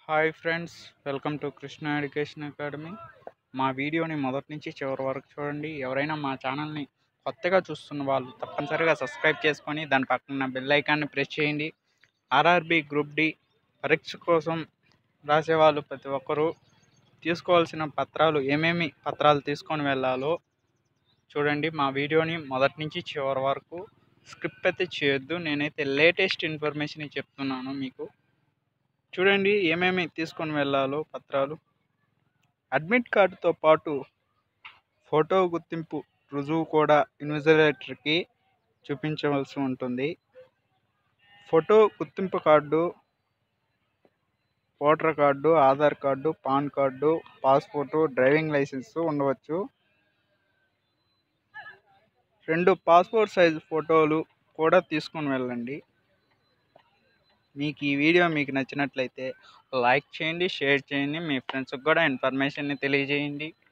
hi friends welcome to Krishna education academy మా వీడియోని మొదటి నుంచి చివరి వరకు చూడండి ఎవరైనా మా ఛానల్ని కొత్తగా చూస్తున్న వాళ్ళు తప్పనిసరిగా సబ్స్క్రైబ్ చేసుకొని దాని పక్కన బెల్ ఐకాన్ని ప్రెస్ చేయండి ఆర్ఆర్బి గ్రూప్ డి పరీక్ష కోసం రాసేవాళ్ళు ప్రతి ఒక్కరూ తీసుకోవాల్సిన పత్రాలు ఏమేమి పత్రాలు తీసుకొని వెళ్ళాలో చూడండి మా వీడియోని మొదటి నుంచి చివరి వరకు స్క్రిప్ట్ అయితే చేయొద్దు నేనైతే లేటెస్ట్ ఇన్ఫర్మేషన్ చెప్తున్నాను మీకు చూడండి ఏమేమి తీసుకొని వెళ్ళాలో పత్రాలు అడ్మిట్ కార్డుతో పాటు ఫోటో గుర్తింపు రుజువు కూడా ఇన్విజిలేటర్కి చూపించవలసి ఉంటుంది ఫోటో గుర్తింపు card voter card Aadhaar card PAN card passport driving licence ఉండవచ్చు రెండు పాస్పోర్ట్ సైజు ఫోటోలు కూడా తీసుకొని వెళ్ళండి మీకు ఈ వీడియో మీకు నచ్చినట్లయితే లైక్ చేయండి షేర్ చేయండి మీ ఫ్రెండ్స్కి కూడా ఇన్ఫర్మేషన్ని తెలియజేయండి